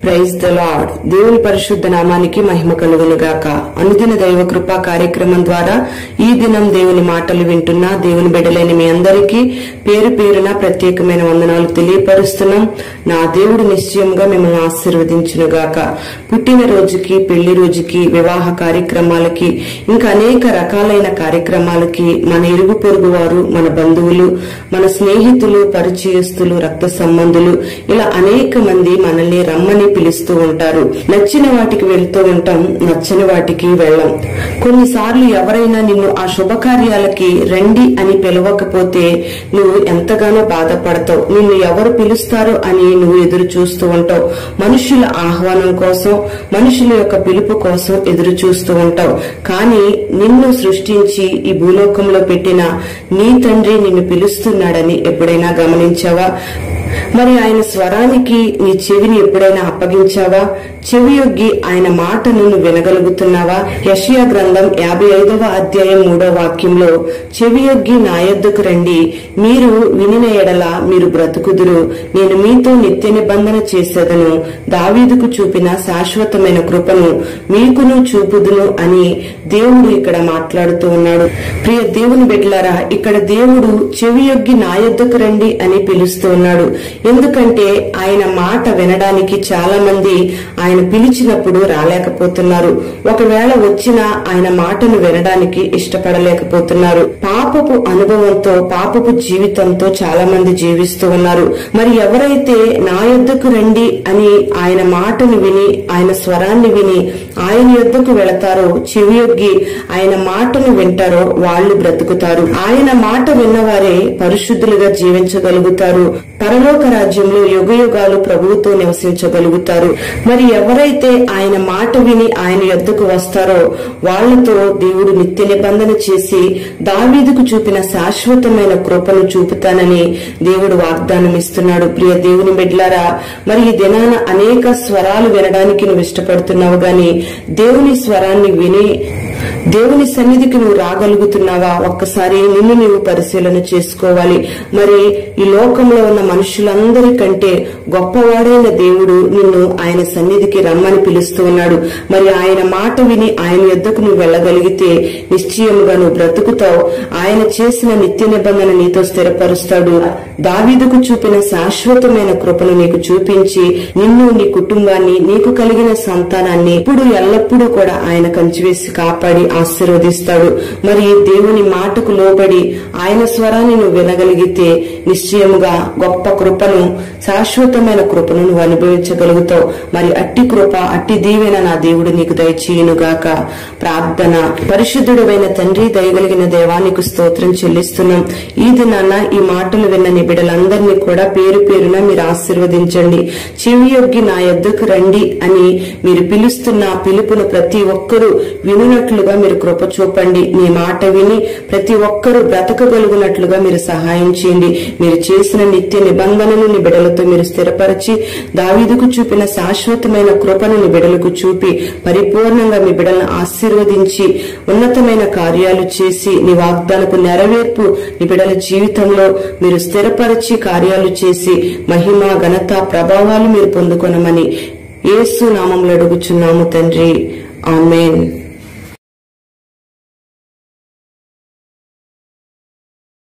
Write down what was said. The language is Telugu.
ప్రైజ్ ద లార్డ్ దేవుని పరిశుద్ధ నామానికి మహిమ కలుగును గాక అనుదిన దైవ కృపా కార్యక్రమం ద్వారా ఈ దినం దేవుని మాటలు వింటున్న దేవుని బిడ్డలైన మీ అందరికీ పేరు పేరున ప్రత్యేకమైన వందనాలు తెలియపరుస్తున్నాం నా దేవుడు నిశ్చయంగా మిమ్మల్ని ఆశీర్వదించును గాక పుట్టిన రోజుకి పెళ్లి రోజుకి వివాహ కార్యక్రమాలకి ఇంకా అనేక రకాలైన కార్యక్రమాలకి మన ఇరుగు పొరుగు వారు మన బంధువులు మన స్నేహితులు పరిచయస్తులు రక్త సంబంధులు ఇలా అనేక మంది మనల్ని రమ్మని పిలుస్తూ ఉంటారు నచ్చిన వాటికి వెళ్తూ ఉంటాం నచ్చని వాటికి వెళ్ళం కొన్నిసార్లు ఎవరైనా నిన్ను ఆ శుభకార్యాలకి రండి అని పిలవకపోతే నువ్వు ఎంతగానో బాధపడతావు నిన్ను ఎవరు పిలుస్తారు అని నువ్వు ఎదురు చూస్తూ ఉంటావు మనుషుల ఆహ్వానం కోసం మనుషుల యొక్క పిలుపు కోసం ఎదురు చూస్తూ ఉంటావు కానీ నిన్ను సృష్టించి ఈ భూలోకంలో పెట్టిన నీ తండ్రి నిన్ను పిలుస్తున్నాడని ఎప్పుడైనా గమనించావా మరి ఆయన స్వరానికి నీ చెవిని ఎప్పుడైనా అప్పగించావా చెవి యొగ్గి ఆయన మాటను నువ్వు వినగలుగుతున్నావా యషియా గ్రంథం యాభై ఐదవ అధ్యాయం మూడవ వాక్యంలో చెవి యొగ్గి నా యొద్దకు రండి మీరు వినిన ఎడల మీరు బ్రతుకుదురు నేను మీతో నిత్య నిబంధన చేసేదను దావీదుకు చూపిన శాశ్వతమైన కృపను మీకును చూపుదును అని దేవుడు ఇక్కడ మాట్లాడుతూ ఉన్నాడు ప్రియ దేవుని బిడ్డలారా ఇక్కడ దేవుడు చెవి యొగ్గి నా యొద్దకు రండి అని పిలుస్తూ ఉన్నాడు ఎందుకంటే ఆయన మాట వినడానికి చాలా మంది ఆయన పిలిచినప్పుడు రాలేకపోతున్నారు ఒకవేళ వచ్చినా ఆయన మాటను వినడానికి ఇష్టపడలేకపోతున్నారు పాపపు అనుభవంతో పాపపు జీవితంతో చాలా మంది జీవిస్తూ ఉన్నారు మరి ఎవరైతే నా యొద్దకు రండి అని ఆయన మాటను విని ఆయన స్వరాన్ని విని ఆయన యొద్దకు వెళతారో చెవియొగ్గి ఆయన మాటను వింటారో వాళ్ళు బ్రతుకుతారు ఆయన మాట విన్నవారే పరిశుద్ధులుగా జీవించగలుగుతారు పరలోక రాజ్యంలో యుగ యుగాలు ప్రభువుతో నివసించగలుగుతారు మరి ఎవరైతే ఆయన మాట విని ఆయన యొద్దకు వస్తారో వాళ్లతో దేవుడు నిత్య నిబంధన చేసి దావీదుకు చూపిన శాశ్వతమైన కృపను చూపుతానని దేవుడు వాగ్దానం ఇస్తున్నాడు ప్రియ దేవుని బిడ్లారా మరి ఈ దినాన అనేక స్వరాలు వినడానికి నువ్వు ఇష్టపడుతున్నావు గాని దేవుని స్వరాన్ని విని దేవుని సన్నిధికి నువ్వు రాగలుగుతున్నావా ఒక్కసారి నిన్ను నీవు పరిశీలన చేసుకోవాలి మరి ఈ లోకంలో ఉన్న మనుషులందరికంటే గొప్పవాడైన దేవుడు నిన్ను ఆయన సన్నిధికి రమ్మని పిలుస్తూ ఉన్నాడు మరి ఆయన మాట విని ఆయన యొద్దకు నువ్వు వెళ్ళగలిగితే నిశ్చయముగా నువ్వు బ్రతుకుతావు ఆయన చేసిన నిత్య నిబంధన నీతో స్థిరపరుస్తాడు దావీదుకు చూపిన శాశ్వతమైన కృపను నీకు చూపించి నిన్ను నీ కుటుంబాన్ని నీకు కలిగిన సంతానాన్ని ఇప్పుడు ఎల్లప్పుడూ కూడా ఆయన కంచివేసి కాపాడి ఆశీర్వదిస్తాడు మరి దేవుని మాటకు లోబడి ఆయన స్వరాన్ని నువ్వు వినగలిగితే నిశ్చయముగా గొప్ప కృపను శాశ్వతమైన కృపను నువ్వు అనుభవించగలుగుతావు మరి అట్టి కృప అట్టి దీవెన నా దేవుడు నీకు దయచేయునుగాక ప్రార్థన పరిశుద్ధుడైన తండ్రి దయగలిగిన దేవానికి స్తోత్రం చెల్లిస్తున్నాం ఈ దినాన ఈ మాటలు విన్న నీ బిడ్డలందరినీ కూడా పేరు పేరున మీరు ఆశీర్వదించండి చెవి యొగ్గి నా యొద్దకు రండి అని మీరు పిలుస్తున్న ఆ పిలుపును ప్రతి ఒక్కరూ వినున్నట్లుగా మీరు కృప చూపండి నీ మాట విని ప్రతి ఒక్కరూ బ్రతకగలుగునట్లుగా మీరు సహాయం చేయండి మీరు చేసిన నిత్య నిబంధనను నీ బిడలతో మీరు స్థిరపరిచి దావీదుకు చూపిన శాశ్వతమైన కృపను నీ బిడలకు చూపి పరిపూర్ణంగా మీ బిడలను ఆశీర్వదించి ఉన్నతమైన కార్యాలు చేసి నీ వాగ్దానపు నెరవేర్పు నీ బిడల జీవితంలో మీరు స్థిరపరిచి కార్యాలు చేసి మహిమ ఘనత ప్రభావాలు మీరు పొందుకొనమని యేసు నామంలో అడుగుచున్నాము తండ్రి ఆమెన్